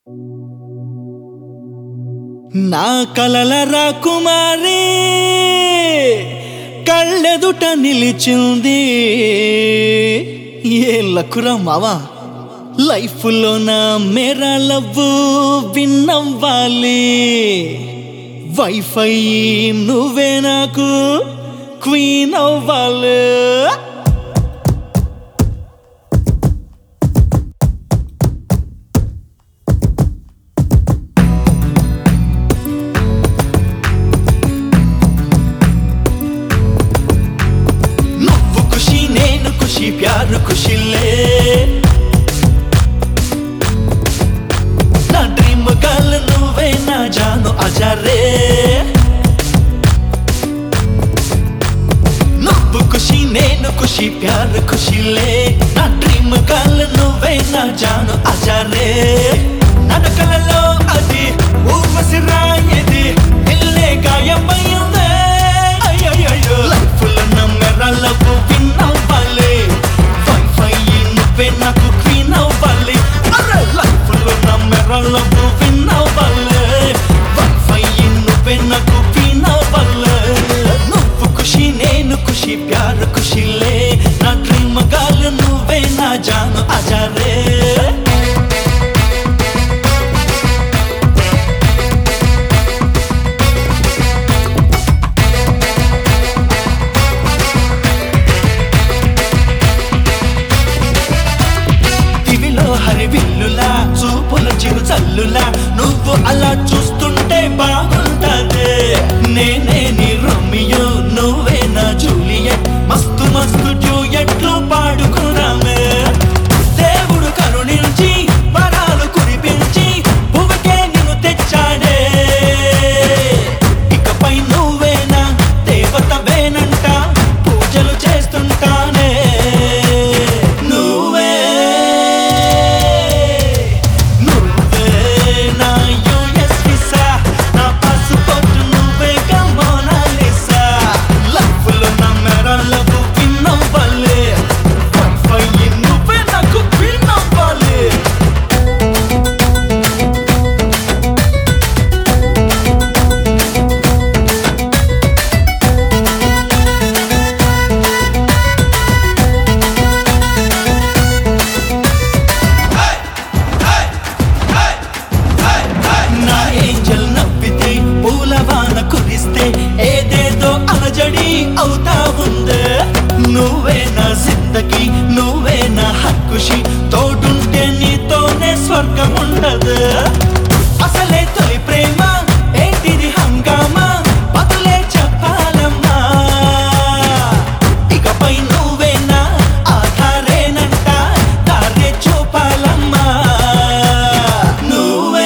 నా కలల రాకుమారి కళ్ళెదుట నిలిచింది ఏ లక్కురా మావా లైఫ్లో నా మేరా లవ్వు విన్నవ్వాలి వైఫై నువ్వే నాకు క్వీన్ అవ్వాలి నువ్వు ఖుషి నేను ఖుషి ప్యారు ఖుషిలే నా డ్రీమ్ గర్ల్ నువ్వే నా జాను అజారే నువ్వు ఖుషి నేను ఖుషి ప్యారు ఖుషిలే నా డ్రీమ్ గర్ల్ నువ్వే నా జాను అజారే నడకలలో అది ఊర్వశి రాయది ఇల్లే గాయమైందే అయ్యయ్యో లైఫ్ లో నమ్మెరలకు విన్ అవ్వాలి వైఫై నువ్వే నాకు క్వీన్ అవ్వాలి అరే లైఫ్ లో నమ్మెరలకు విన్ అవ్వాలి వైఫై నువ్వే నాకు క్వీన్ అవ్వాలి నువ్వు ఖుషి నేను ఖుషి ప్యారు ఖుషిలే నా డ్రీమ్ గాల్ నువ్వే నా జాను అజారే దివిలో హరివిల్లులా చూపుల చిరు చల్లులా నువ్వు అలా చూస్తుంటే బాగుంటదే నేనే నీ రోమియో నువ్వే నా జూలియట్ మస్తు మస్తు జూయట్లు పాడుకున్నామే దేవుడు కరుణించి వరాలు కురిపించి భువికే నిన్ను తెచ్చాడే ఇకపై నువ్వేనా దేవతవేనంట పూజలు చేస్తుంటానే నువ్వే నువ్వే నా యుఎస్ వీసా నా పాస్పోర్ట్ నువ్వే కమోనాలిసా లవ్ లో నా మెరా లవ్ విన్ అవ్వాలి వైఫై నువ్వే నాకు విన్ అవ్వాలి నా ఏంజల్ నవ్వితే పూలవాన కురిస్తే ఏదేదో అలజడి అవుతా ఉందే నువ్వే నా జిందగీ నువ్వే నా హక్కుషి తోడుంటే నీతోనే స్వర్గం ఉండదు అసలే తొలి ప్రేమ ఏంటిది హంగామా బదులే చెప్పాలమ్మా ఇకపై నువ్వేనా ఆధారేనంట దారే చూపాలమ్మా నువ్వే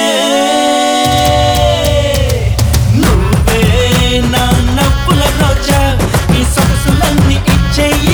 నువ్వే నా నవ్వుల రోజా నీ సొగసులన్నీ ఇచ్చేయ